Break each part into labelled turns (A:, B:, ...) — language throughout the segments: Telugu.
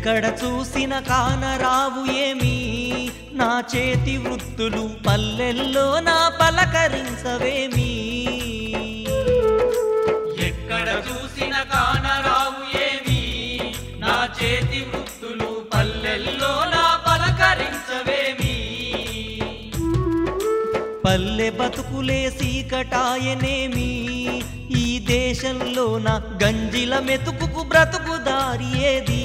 A: ఎక్కడ చూసిన కానరావు ఏమి నా చేతి వృత్తులు పల్లెల్లో నా పలకరించవేమి
B: ఎక్కడ చూసిన కానరావు ఏమి నా చేతి వృత్తులు పల్లెల్లో నా పలకరించవేమి
A: పల్లె బతుకులే సీకటాయనేమి ఈ దేశంలో నా గంజిల మెతుకుకు బ్రతుకు దారి ఏది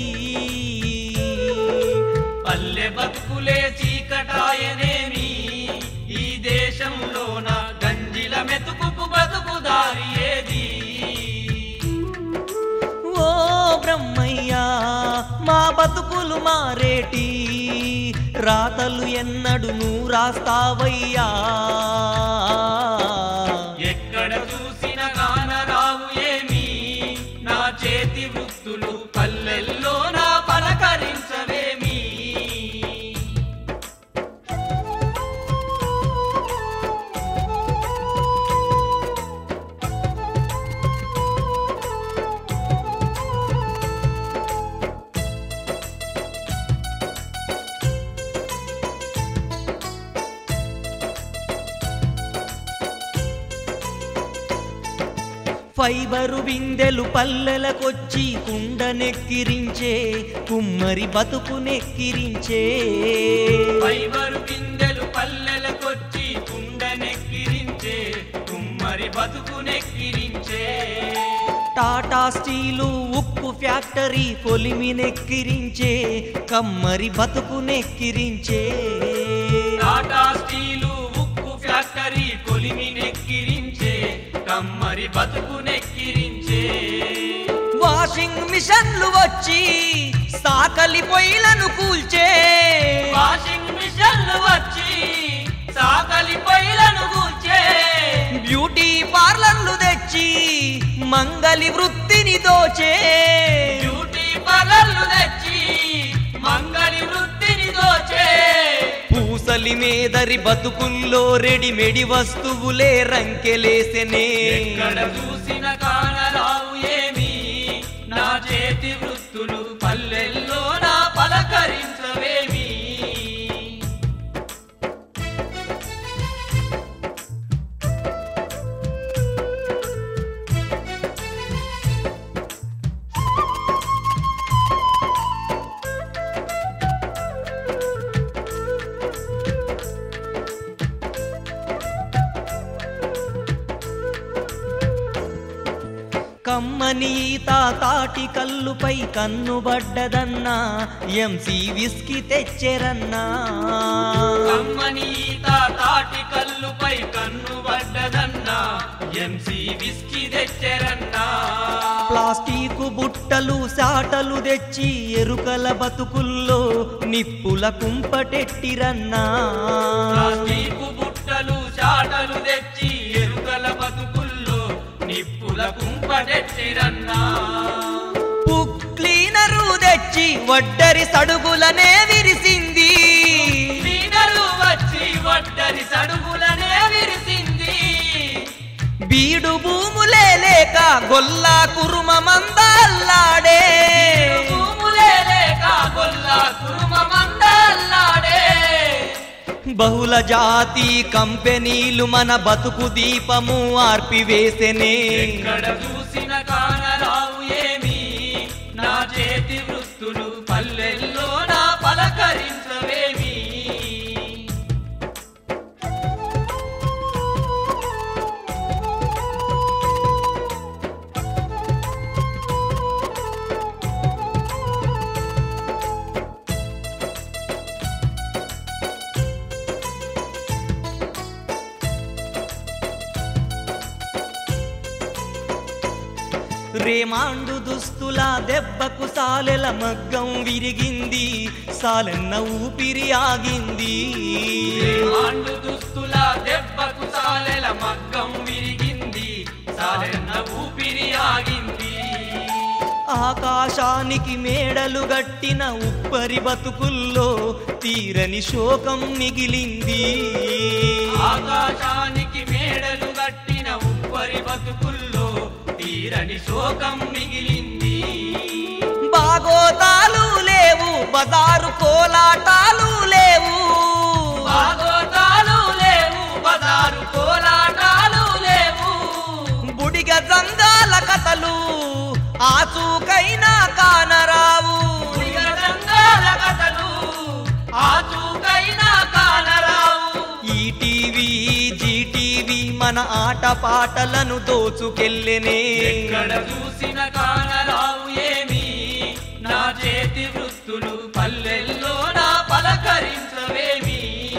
B: పల్లె బతుకులే చీకటాయనేమి ఈ దేశంలో నా గంజిల మెతుకుకు బతుకు దారి ఏది
A: ఓ బ్రహ్మయ్యా మా బతుకులు మారేటి రాతలు ఎన్నడు నువ్వు రాస్తావయ్యా
B: ఎక్కడ చూసిన కానరావు ఏమి నా చేతి వృత్తులు పల్లెల్లో నా పలకరించవేమి
A: ఫైబరు బిందెలు పల్లెలకొచ్చి కుండనెక్కిరించే కుమ్మరి బతుకు నెక్కిరించే
B: ఫైబరు బిందెలు పల్లెలకొచ్చి కుండనెక్కిరించే కుమ్మరి బతుకునెక్కిరించే
A: టాటా స్టీలు ఉక్కు ఫ్యాక్టరీ కొలిమి నెక్కిరించే కమ్మరి బతుకు నెక్కిరించే
B: టాటా స్టీలు ఉక్కు ఫ్యాక్టరీ కొలిమి నెక్కిరించే కమ్మరి బతుకు నెక్కిరించే
A: వాషింగ్ మిషన్లు వచ్చి సాకలి పొయ్యిలను కూల్చే
B: వాషింగ్ మిషన్లు వచ్చి సాకలి పైలను కూర్చే
A: బ్యూటీ పార్లర్లు తెచ్చి మంగలి వృత్తిని దోచే
B: బ్యూటీ పార్లర్లు తెచ్చి మంగళి వృత్తిని దోచే
A: పూసలి మేదరి బతుకుల్లో రెడిమెడి వస్తువులే రంకెలేసెనే
B: ఎక్కడ చూసిన కానరావు ఏమి నా చేతి వృత్తులు పల్లెల్లో నా పలకరించవేమి
A: కమ్మని ఈత తాటి కల్లుపై కన్నుబడ్డదన్నా ఎంసి విస్కి తెచ్చెరన్నా
B: కమ్మని ఈత తాటి కల్లుపై కన్ను పడ్డదన్నా ఎంసి విస్కీ తెచ్చారన్నా
A: ప్లాస్టిక్ బుట్టలు సాటలు తెచ్చి ఎరుకల బతుకుల్లో నిప్పుల కుంపటెట్టిరన్నా
B: ప్లాస్టిక్ బుట్టలు చాటలు తెచ్చి ఎరుకల బతుకుల్లో నిప్పుల కుంపటెట్టిరన్నా
A: పుక్ క్లీనరు తెచ్చి వడ్డరి సడుగులనే విరిసింది
B: క్లీనరు వచ్చి వడ్డరి సడుగులనే విరిసింది
A: బీడు భూములే లేక గొల్లా కురుమ మందల్లాడే
B: భూములే లేక గొల్ల కురుమ మందల్లాడే
A: బహుళ జాతి కంపెనీలు మన బతుకు దీపము ఆర్పివేసెనే
B: ఎక్కడ చూసిన కానరావు ఏమి నా చేతి వృత్తులు పల్లెల్లో నా పలకరించవేమి
A: రేమాండు దుస్తుల దెబ్బకు సాలెల మగ్గం విరిగింది సాలెన్న ఊపిరి ఆగింది
B: మాండు దుస్తుల దెబ్బకు సాలెల మగ్గం విరిగింది సాలెన్న ఊపిరి ఆగింది
A: ఆకాశానికి మేడలు గట్టిన ఉప్పరి బతుకుల్లో తీరని శోకం మిగిలింది
B: ఆకాశానికి మేడలు గట్టిన ఉప్పరి బతుకుల్లో తీరని శోకం మిగిలింది
A: బాగోతాలు లేవు బజారు కోలాటాలు లేవు
B: బాగోతాలు లేవు బజారు కోలాటాలు లేవు
A: బుడిగ జంగాల కథలు ఆచూకైనా కానరావు
B: ఉయ్యడంగాల కథలు ఆచూకైనా కానరావు
A: ఈటీవీ జీటీవీ మన ఆట పాటలను దోచుకెళ్ళెనే
B: ఎక్కడ చూసిన కానరావు ఏమి నా చేతి వృత్తులు పల్లెల్లో నా పలకరించవేమి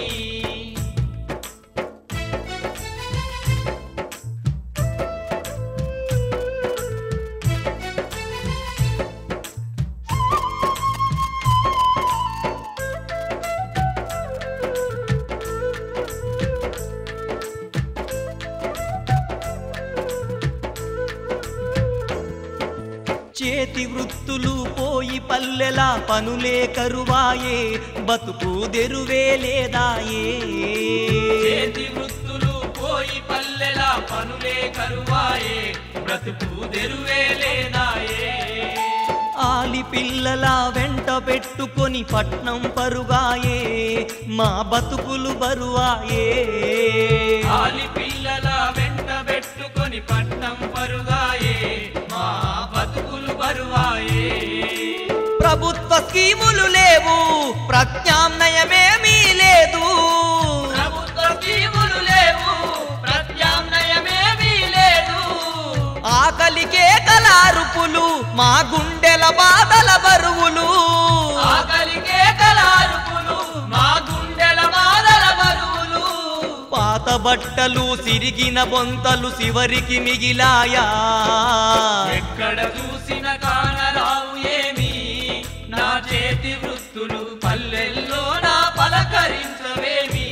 A: చేతి వృత్తులు పోయి పల్లెల పనులే కరువాయే బతుకు దెరువే లేదాయే
B: చేతి వృత్తులు పోయి పల్లెల పనులే కరువాయే బ్రతుకు తెరువే లేదాయే
A: ఆలి పిల్లల వెంట పెట్టుకొని పట్నం పరుగాయే మా బతుకులు బరువాయే
B: ఆలి పిల్లల వెంట పెట్టుకొని పట్నం పరుగాయే మా బతుకులు బరువాయే
A: ప్రభుత్వ స్కీములు లేవు ప్రత్యామ్నాయమేమీ లేదు
B: ప్రభుత్వ స్కీములు లేవు ప్రత్యామ్నాయమేమీ లేదు
A: ఆకలికే కలారుపులు మా గుండెల బాధల బరువులు
B: ఆకలికే కలారుపులు మా గుండెల బాధల బరువులు
A: పాత బట్టలు సిరిగిన బొంతలు చివరికి మిగిలాయా
B: ఎక్కడ చూసిన కానరావు ఏమి నా చేతి వృత్తులు పల్లెల్లో నా పలకరించవేమి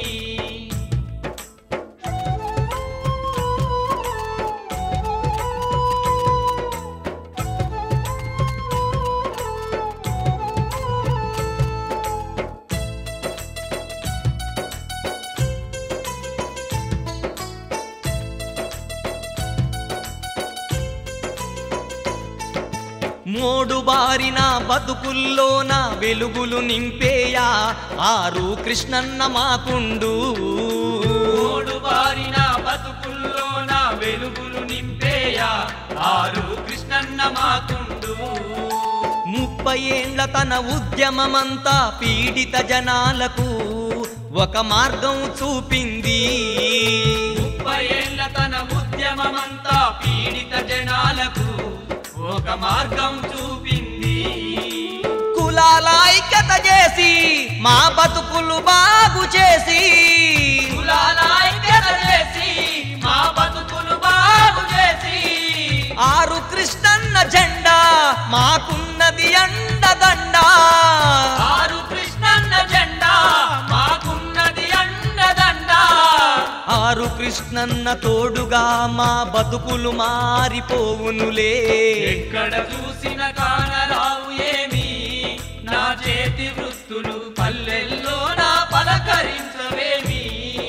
A: మోడు బారిన బతుకుల్లోన వెలుగులు నింపేయా ఆరు కృష్ణన్న మాకుండు
B: మూడు బారిన బతుకుల్లో నా వెలుగులు నింపేయా ఆరు కృష్ణన్న మాకుండు
A: ముప్పై ఏండ్ల తన ఉద్యమమంతా పీడిత జనాలకు ఒక మార్గం చూపింది
B: ముప్పై ఏళ్ల తన ఉద్యమమంతా పీడిత జనాలకు ఒక మార్గం చూపింది
A: కులాల ఐక్యత చేసి మా బతుకులు బాగు చేసి
B: కులాల ఐక్యత చేసి మా బతుకులు బాగు చేసి
A: ఆరు కృష్ణన్న జెండా మాకున్నది అండదండ
B: ఆరు కృష్ణన్న జెండా మాకున్నది అండదండ
A: ఆరు కృష్ణన్న తోడుగా మా బతుకులు మారిపోవునులే
B: ఎక్కడ చూసిన కానరావు ఏమి నా చేతి వృత్తులు పల్లెల్లో నా పలకరించవేమి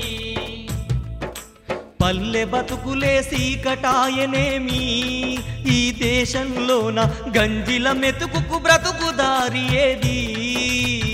A: పల్లె బతుకులే సీకటాయనేమి ఈ దేశంలోన గంజిల మెతుకుకు బ్రతుకు దారి ఏది